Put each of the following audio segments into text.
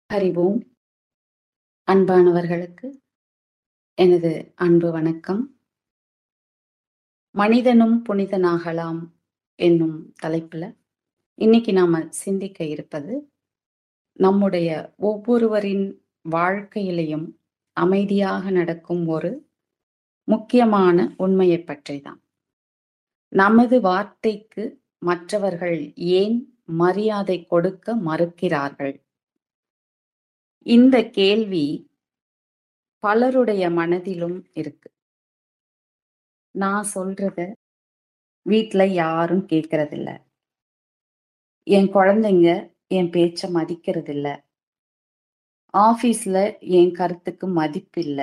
அறிவோம் அன்பானவர்களுக்கு எனது அன்பு வணக்கம் மனிதனும் புனிதனாகலாம் என்னும் தலைப்புல இன்னைக்கு நாம சிந்திக்க இருப்பது நம்முடைய ஒவ்வொருவரின் வாழ்க்கையிலையும் அமைதியாக நடக்கும் ஒரு முக்கியமான உண்மையை பற்றி தான் நமது வார்த்தைக்கு மற்றவர்கள் ஏன் மரியாதை கொடுக்க மறுக்கிறார்கள் இந்த கேள்வி பலருடைய மனதிலும் இருக்கு நான் சொல்றத வீட்ல யாரும் கேட்கறதில்ல என் குழந்தைங்க என் பேச்ச மதிக்கிறது இல்ல ஆபீஸ்ல என் கருத்துக்கு மதிப்பு இல்ல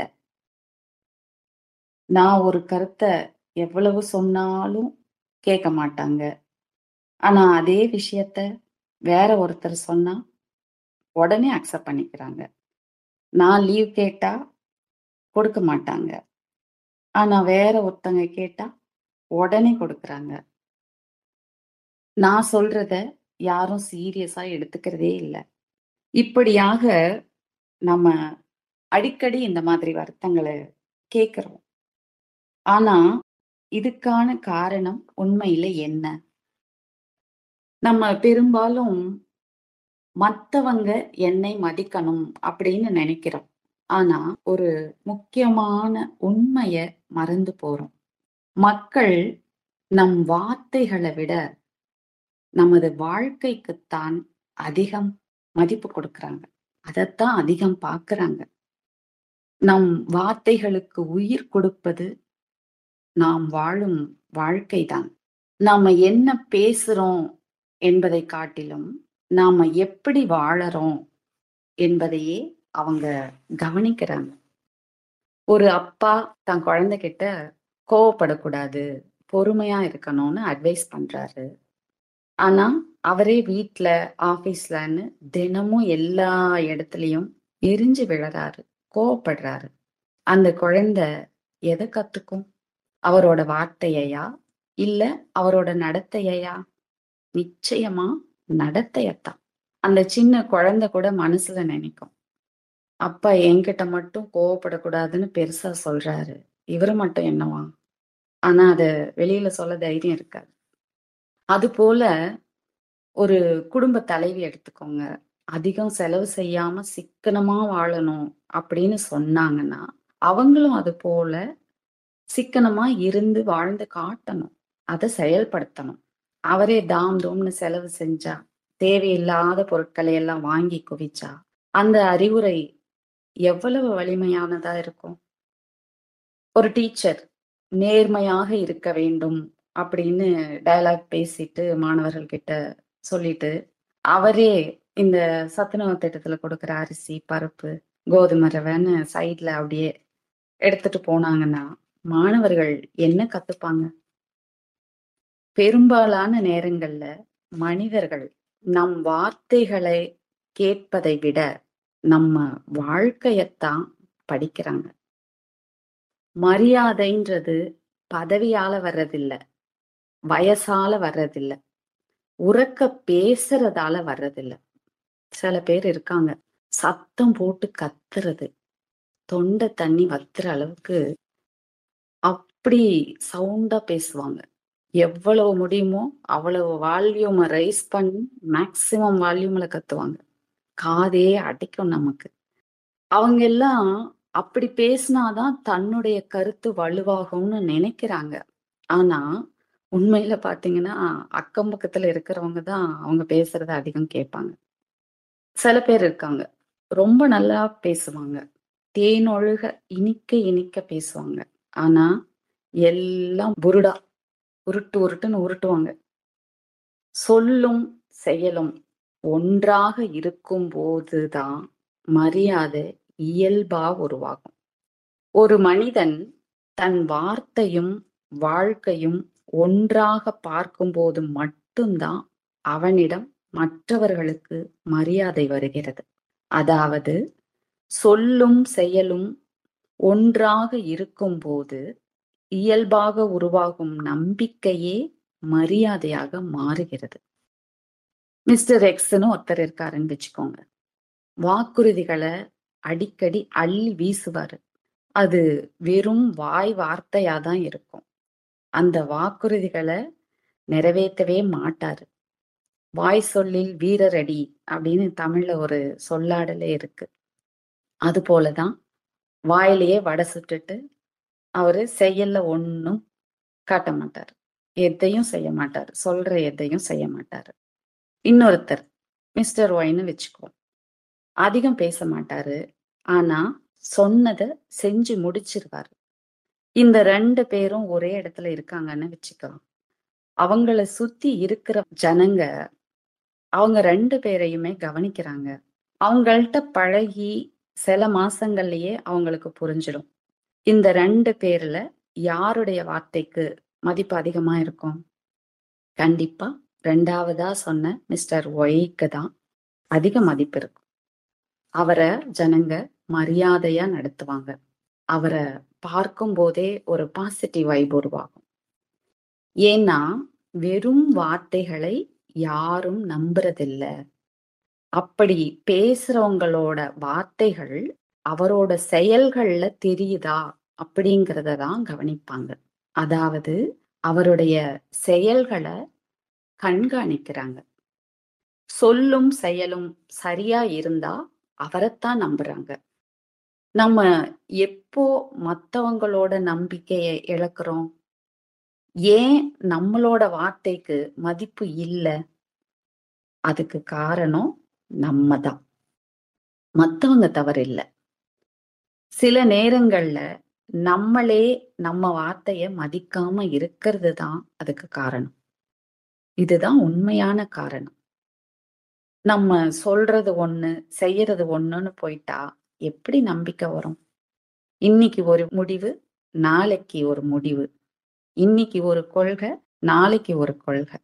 நான் ஒரு கருத்தை எவ்வளவு சொன்னாலும் கேட்க மாட்டாங்க ஆனா அதே விஷயத்த வேற ஒருத்தர் சொன்னா உடனே அக்செப்ட் பண்ணிக்கிறாங்க நான் லீவ் கேட்டா கொடுக்க மாட்டாங்க ஆனா வேற ஒருத்தங்க கேட்டா உடனே கொடுக்கறாங்க நான் சொல்றத யாரும் சீரியஸா எடுத்துக்கிறதே இல்லை இப்படியாக நம்ம அடிக்கடி இந்த மாதிரி வருத்தங்களை கேட்கிறோம் ஆனா இதுக்கான காரணம் உண்மையில என்ன நம்ம பெரும்பாலும் மத்தவங்க என்னை மதிக்கணும் அப்படின்னு நினைக்கிறோம் ஆனா ஒரு முக்கியமான உண்மைய மறந்து போறோம் மக்கள் நம் வார்த்தைகளை விட நமது வாழ்க்கைக்குத்தான் அதிகம் மதிப்பு கொடுக்கறாங்க அதைத்தான் அதிகம் பார்க்கறாங்க நம் வார்த்தைகளுக்கு உயிர் கொடுப்பது நாம் வாழும் வாழ்க்கைதான் நாம என்ன பேசுறோம் என்பதை காட்டிலும் நாம எப்படி வாழறோம் என்பதையே அவங்க கவனிக்கிறாங்க ஒரு அப்பா தன் குழந்தைகிட்ட கோவப்படக்கூடாது பொறுமையா இருக்கணும்னு அட்வைஸ் பண்றாரு ஆனா அவரே வீட்ல ஆபீஸ்லன்னு தினமும் எல்லா இடத்துலயும் எரிஞ்சு விழறாரு கோவப்படுறாரு அந்த குழந்தை எதை கத்துக்கும் அவரோட வார்த்தையையா இல்ல அவரோட நடத்தையையா நிச்சயமா நடத்தையத்தான் அந்த சின்ன குழந்தை கூட மனசுல நினைக்கும் அப்பா என்கிட்ட மட்டும் கோவப்படக்கூடாதுன்னு பெருசா சொல்றாரு இவரு மட்டும் என்னவா ஆனா அத வெளியில சொல்ல தைரியம் இருக்காது அது போல ஒரு குடும்ப தலைவி எடுத்துக்கோங்க அதிகம் செலவு செய்யாம சிக்கனமா வாழணும் அப்படின்னு சொன்னாங்கன்னா அவங்களும் அது போல சிக்கனமா இருந்து வாழ்ந்து காட்டணும் அதை செயல்படுத்தணும் அவரே தாம் தூம்னு செலவு செஞ்சா தேவையில்லாத பொருட்களை எல்லாம் வாங்கி குவிச்சா அந்த அறிவுரை எவ்வளவு வலிமையானதா இருக்கும் ஒரு டீச்சர் நேர்மையாக இருக்க வேண்டும் அப்படின்னு டயலாக் பேசிட்டு மாணவர்கள் கிட்ட சொல்லிட்டு அவரே இந்த சத்துணவு திட்டத்துல கொடுக்குற அரிசி பருப்பு கோதுமை ரவைன்னு சைட்ல அப்படியே எடுத்துட்டு போனாங்கன்னா மாணவர்கள் என்ன கத்துப்பாங்க பெரும்பாலான நேரங்கள்ல மனிதர்கள் நம் வார்த்தைகளை கேட்பதை விட நம்ம வாழ்க்கையத்தான் படிக்கிறாங்க மரியாதைன்றது பதவியால வர்றதில்ல வயசால வர்றதில்ல உறக்க பேசுறதால வர்றதில்ல சில பேர் இருக்காங்க சத்தம் போட்டு கத்துறது தொண்டை தண்ணி வத்துற அளவுக்கு அப்படி சவுண்டா பேசுவாங்க எவ்வளவு முடியுமோ அவ்வளவு வால்யூமை ரைஸ் பண்ணி மேக்சிமம் வால்யூம்ல கத்துவாங்க காதே அடைக்கும் நமக்கு அவங்க எல்லாம் அப்படி பேசினாதான் தன்னுடைய கருத்து வலுவாகும்னு நினைக்கிறாங்க ஆனா உண்மையில பாத்தீங்கன்னா அக்கம் பக்கத்துல இருக்கிறவங்க தான் அவங்க பேசுறத அதிகம் கேட்பாங்க சில பேர் இருக்காங்க ரொம்ப நல்லா பேசுவாங்க தேனொழுக இனிக்க இனிக்க பேசுவாங்க ஆனா எல்லாம் புருடா உருட்டு உருட்டுன்னு உருட்டுவாங்க சொல்லும் செயலும் ஒன்றாக இருக்கும் போதுதான் மரியாதை இயல்பா உருவாகும் ஒரு மனிதன் தன் வார்த்தையும் வாழ்க்கையும் ஒன்றாக பார்க்கும்போது மட்டும்தான் அவனிடம் மற்றவர்களுக்கு மரியாதை வருகிறது அதாவது சொல்லும் செயலும் ஒன்றாக இருக்கும்போது இயல்பாக உருவாகும் நம்பிக்கையே மரியாதையாக மாறுகிறது மிஸ்டர் எக்ஸ்னு ஒருத்தர் இருக்காருன்னு வச்சுக்கோங்க வாக்குறுதிகள அடிக்கடி அள்ளி வீசுவாரு. அது வெறும் வாய் வார்த்தையா தான் இருக்கும். அந்த வாக்குறுதிகள நிறைவேத்தவே மாட்டாரு. "வாய் சொல்லில் வீரரடி" அப்படின்னு தமிழ்ல ஒரு சொல்லாடலே இருக்கு. அதுபோல தான் வாயிலேயே வடை சுட்டுட்டு, அவரு செயல்ல ஒண்ணும் காட்ட மாட்டாரு. எதையும் செய்ய மாட்டாரு. சொல்ற எதையும் செய்ய மாட்டாரு. இன்னொருத்தர் மிஸ்டர் ஒய்ன்னு வச்சுக்குவோம். அதிகம் பேச மாட்டாரு. ஆனா, சொன்னத செஞ்சு முடிச்சிருவாரு. இந்த 2 பேரும் ஒரே இடத்துல இருக்காங்கன்னு வச்சுக்கலாம். அவங்கள சுத்தி இருக்கிற ஜனங்க, அவங்க 2 பேரையுமே கவனிக்கிறாங்க. அவங்கள்ட்ட பழகி சில மாசங்கள்லயே அவங்களுக்கு புரிஞ்சிடும். இந்த 2 பேர்ல யாருடைய வார்த்தைக்கு மதிப்பு அதிகமா இருக்கும்? கண்டிப்பா 2வதா சொன்ன மிஸ்டர் ஒய்க்கு தான் அதிக மதிப்பு இருக்கும். அவர ஜனங்க மரியாதையா நடத்துவாங்க. அவர பார்க்கும்போதே ஒரு பாசிட்டிவ் வைப் உருவாகும். ஏன்னா, வெறும் வார்த்தைகளை யாரும் நம்புறதில்ல. அப்படி பேசுறவங்களோட வார்த்தைகள் அவரோட செயல்கள்ல தெரியுதா? அப்படிங்கிறத தான் கவனிப்பாங்க. அதாவது அவருடைய செயல்கள கண்காணிக்கிறாங்க. சொல்லும் செயலும் சரியா இருந்தா அவரத்தான் நம்புறாங்க. நம்ம எப்போ மத்தவங்களோட நம்பிக்கைய இழக்கிறோம்? ஏன் நம்மளோட வார்த்தைக்கு மதிப்பு இல்ல? அதுக்கு காரணம் நம்ம தான். மத்தவங்க தவறு இல்ல. சில நேரங்கள்ல நம்மளே நம்ம வார்த்தைய மதிக்காம இருக்கிறது தான் அதுக்கு காரணம். இதுதான் உண்மையான காரணம். நம்ம சொல்றது ஒண்ணு, செய்யறது ஒண்ணுன்னு போயிட்டா எப்படி நம்பிக்கை வரும்? இன்னைக்கு ஒரு முடிவு, நாளைக்கு ஒரு முடிவு. இன்னைக்கு ஒரு கொள்கை, நாளைக்கு ஒரு கொள்கை.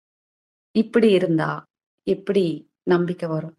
இப்படி இருந்தா எப்படி நம்பிக்கை வரும்?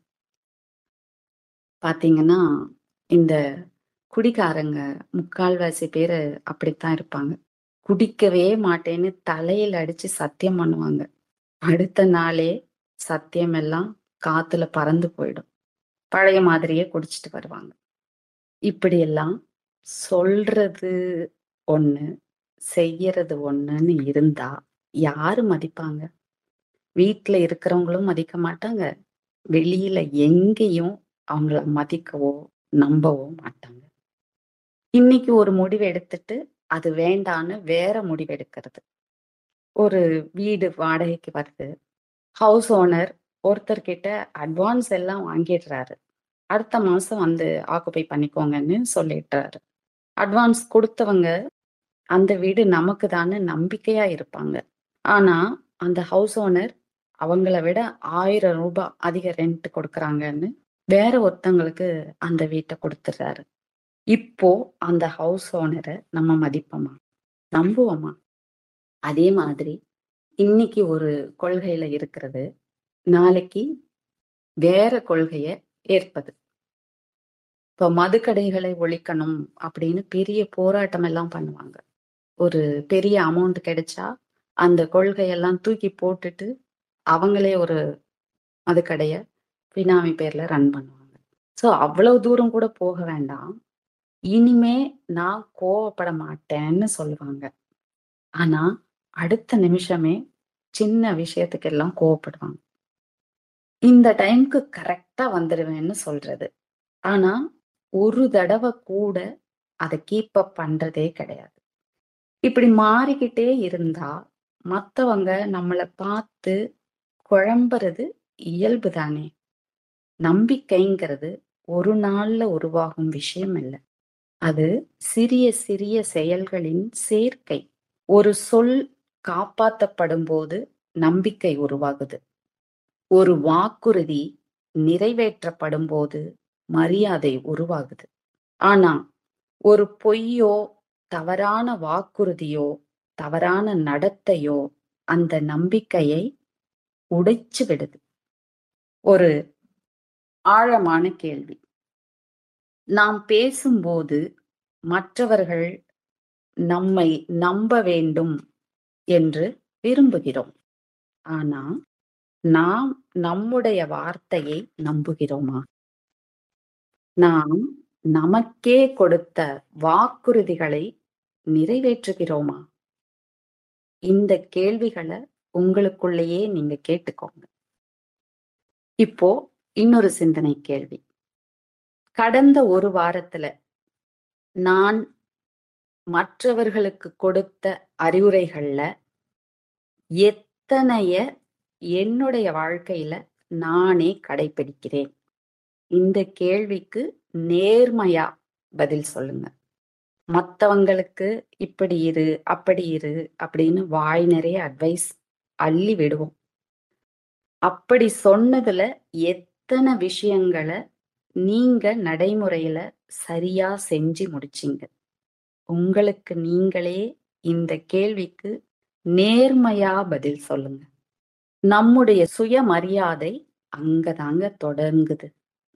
பாத்தீங்கன்னா, இந்த குடிகாரங்க முக்கால்வாசி பேரு அப்படித்தான் இருப்பாங்க. குடிக்கவே மாட்டேன்னு தலையில அடிச்சு சத்தியம் பண்ணுவாங்க. அடுத்த நாளே சத்தியம் எல்லாம் காத்துல பறந்து போயிடும். பழைய மாதிரியே குடிச்சிட்டு வருவாங்க. இப்படியெல்லாம் சொல்றது ஒண்ணு, செய்யறது ஒண்ணுன்னு இருந்தா யாரு மதிப்பாங்க? வீட்ல இருக்கிறவங்களும் மதிக்க மாட்டாங்க. வெளியில எங்கேயும் அவங்கள மதிக்கவோ, நம்பவோ மாட்டாங்க. இன்னைக்கு ஒரு முடிவு எடுத்துட்டு, அது வேண்டான்னு வேற முடிவு எடுக்கிறது. ஒரு வீடு வாடகைக்கு வருது. ஹவுஸ் ஓனர் ஒருத்தர்கிட்ட அட்வான்ஸ் எல்லாம் வாங்கிடுறாரு. அடுத்த மாசம் வந்து ஆக்குபை பண்ணிக்கோங்கன்னு சொல்லிடுறாரு. அட்வான்ஸ் குடுத்தவங்க, அந்த வீடு நமக்கு தான்னு நம்பிக்கையா இருப்பாங்க. ஆனா, அந்த ஹவுஸ் ஓனர் அவங்கள விட ரூ. 1000 அதிக ரெண்ட் கொடுக்குறாங்கன்னு வேற ஒருத்தங்களுக்கு அந்த வீட்ட குடுத்துடுறாரு. இப்போ அந்த ஹவுஸ் ஓனர நம்ம மதிப்போமா? நம்புவோமா? அதே மாதிரி இன்னைக்கு ஒரு கொள்கையில இருக்கிறது, நாளைக்கு வேற கொள்கைய ஏற்பது. இப்போ மதுக்கடைகளை ஒழிக்கணும் அப்படின்னு பெரிய போராட்டம் எல்லாம் பண்ணுவாங்க. ஒரு பெரிய அமௌண்ட் கிடைச்சா, அந்த கொள்கையெல்லாம் தூக்கி போட்டுட்டு, அவங்களே ஒரு மதுக்கடைய பினாமி பேர்ல ரன் பண்ணுவாங்க. ஸோ அவ்வளவு தூரம் கூட போக வேண்டாம். இனிமே நான் கோவப்பட மாட்டேன்னு சொல்லுவாங்க. ஆனா, அடுத்த நிமிஷமே சின்ன விஷயத்துக்கெல்லாம் கோவப்படுவாங்க. இந்த டைம்க்கு கரெக்ட்டா வந்துருவேன்னு சொல்றது. ஆனா, ஒரு தடவ கூட அத கீப் அப் பண்றதே கிடையாது. இப்படி மாறிக்கிட்டே இருந்தா, மத்தவங்க நம்மள பார்த்து குழம்புறது இயல்பு தானே! நம்பிக்கைங்கிறது ஒரு நாள்ல உருவாகும் விஷயம் இல்ல. அது சிறிய சிறிய செயல்களின் சேர்க்கை. ஒரு சொல் காப்பாத்தப்படும்போது நம்பிக்கை உருவாகுது. ஒரு வாக்குறுதி நிறைவேற்றப்படும்போது மரியாதை உருவாகுது. ஆனா, ஒரு பொய்யோ, தவறான வாக்குறுதியோ, தவறான நடத்தையோ அந்த நம்பிக்கையை உடைச்சு விடுது. ஒரு ஆழமான கேள்வி. நாம் பேசும்போது மற்றவர்கள் நம்மை நம்ப வேண்டும் என்று விரும்புகிறோம். ஆனா, நாம் நம்முடைய வார்த்தையை நம்புகிறோமா? நாம் நமக்கே கொடுத்த வாக்குறுதிகளை நிறைவேற்றுகிறோமா இந்த கேள்விகளை உங்களுக்குள்ளேயே நீங்க கேட்டுக்கோங்க இப்போ இன்னொரு சிந்தனை கேள்வி கடந்த ஒரு வாரத்துல நான் மற்றவர்களுக்கு கொடுத்த அறிவுரைகள்ல எத்தனைய என்னுடைய வாழ்க்கையில நானே கடைபிடிக்கிறேன் இந்த கேள்விக்கு நேர்மையா பதில் சொல்லுங்க மத்தவங்களுக்கு இப்படி இரு அப்படி இரு அப்படின்னு வாய் நிறைய அட்வைஸ் அள்ளி விடுவோம் அப்படி சொன்னதுல எத்தனை விஷயங்களை நீங்க நடைமுறையில சரியா செஞ்சு முடிச்சீங்க உங்களுக்கு நீங்களே இந்த கேள்விக்கு நேர்மையா பதில் சொல்லுங்க நம்முடைய சுயமரியாதை அங்கதாங்க தொடங்குது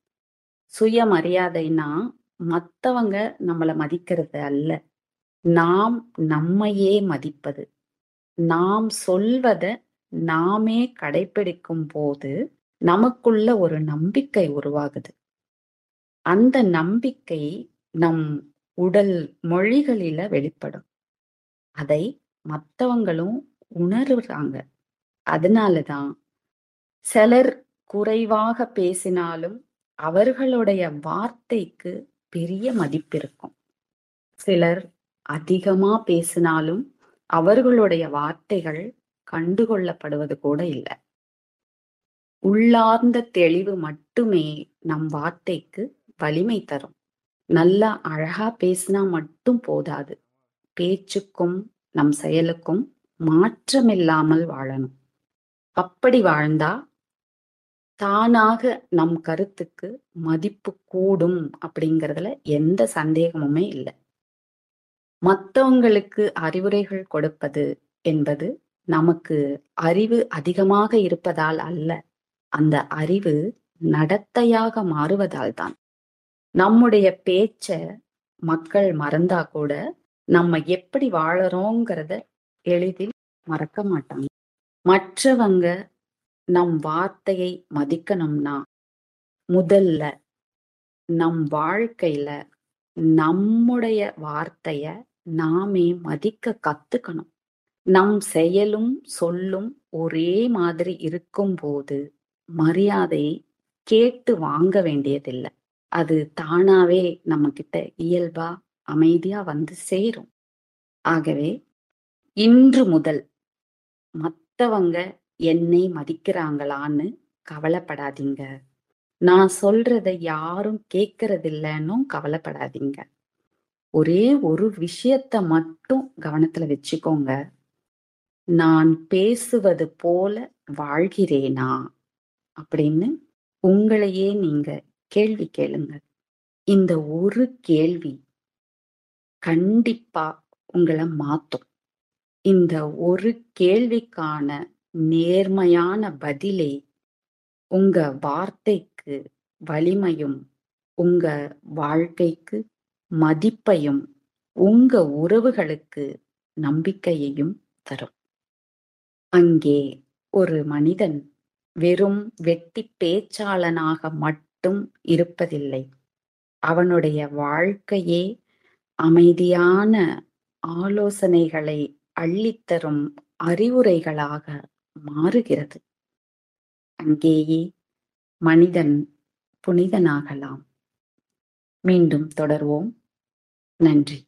சுயமரியாதைனா மத்தவங்க நம்மள மதிக்கிறது அல்ல நாம் நம்மையே மதிப்பது நாம் சொல்வத நாமே கடைபிடிக்கும் போது நமக்குள்ள ஒரு நம்பிக்கை உருவாகுது அந்த நம்பிக்கை நம் உடல் மொழிகளில வெளிப்படும் அதை மத்தவங்களும் உணர்றாங்க அதனாலதான் சிலர் குறைவாக பேசினாலும் அவர்களுடைய வார்த்தைக்கு பெரிய மதிப்பு இருக்கும் சிலர் அதிகமா பேசினாலும் அவர்களுடைய வார்த்தைகள் கண்டுகொள்ளப்படுவது கூட இல்லை உள்ளார்ந்த தெளிவு மட்டுமே நம் வார்த்தைக்கு வலிமை தரும் நல்லா அழகா பேசினா மட்டும் போதாது பேச்சுக்கும் நம் செயலுக்கும் மாற்றமில்லாமல் வாழணும் அப்படி வாழ்ந்தா தானாக நம் கருத்துக்கு மதிப்பு கூடும் அப்படிங்கிறதுல எந்த சந்தேகமுமே இல்லை மற்றவங்களுக்கு அறிவுரைகள் கொடுப்பது என்பது நமக்கு அறிவு அதிகமாக இருப்பதால் அல்ல அந்த அறிவு நடத்தையாக மாறுவதால் தான் நம்முடைய பேச்ச மக்கள் மறந்தா கூட நம்ம எப்படி வாழறோங்கிறத எளிதில் மறக்க மாட்டாங்க மற்றவங்க நம் வார்த்தையை மதிக்கணும்னா முதல்ல நம் வாழ்க்கையில நம்முடைய வார்த்தைய நாமே மதிக்க கத்துக்கணும் நம் செயலும் சொல்லும் ஒரே மாதிரி இருக்கும் போது மரியாதை கேட்டு வாங்க வேண்டியதில்லை அது தானாவே நம்ம கிட்ட இயல்பா அமைதியா வந்து சேரும் ஆகவே இன்று முதல் மத்தவங்க என்னை மதிக்கிறாங்களான்னு கவலைப்படாதீங்க நான் சொல்றத யாரும் கேட்கறதில்லன்னும் கவலைப்படாதீங்க ஒரே ஒரு விஷயத்த மட்டும் கவனத்துல வச்சுக்கோங்க நான் பேசுவது போல வாழ்கிறேனா அப்படின்னு உங்களையே நீங்க கேள்வி கேளுங்க இந்த ஒரு கேள்வி கண்டிப்பா உங்களை மாத்தும் இந்த ஒரு கேள்விக்கான நேர்மையான பதிலே உங்க வார்த்தைக்கு வலிமையும் உங்க வாழ்க்கைக்கு மதிப்பையும் உங்க உறவுகளுக்கு நம்பிக்கையையும் தரும் அங்கே ஒரு மனிதன் வெறும் வெட்டி பேச்சாளனாக மட்டும் இருப்பதில்லை அவனுடைய வாழ்க்கையே அமைதியான ஆலோசனைகளை அள்ளித்தரும் அறிவுரைகளாக மாறுகிறது அங்கேயே மனிதன் புனிதனாகலாம் மீண்டும் தொடர்வோம் நன்றி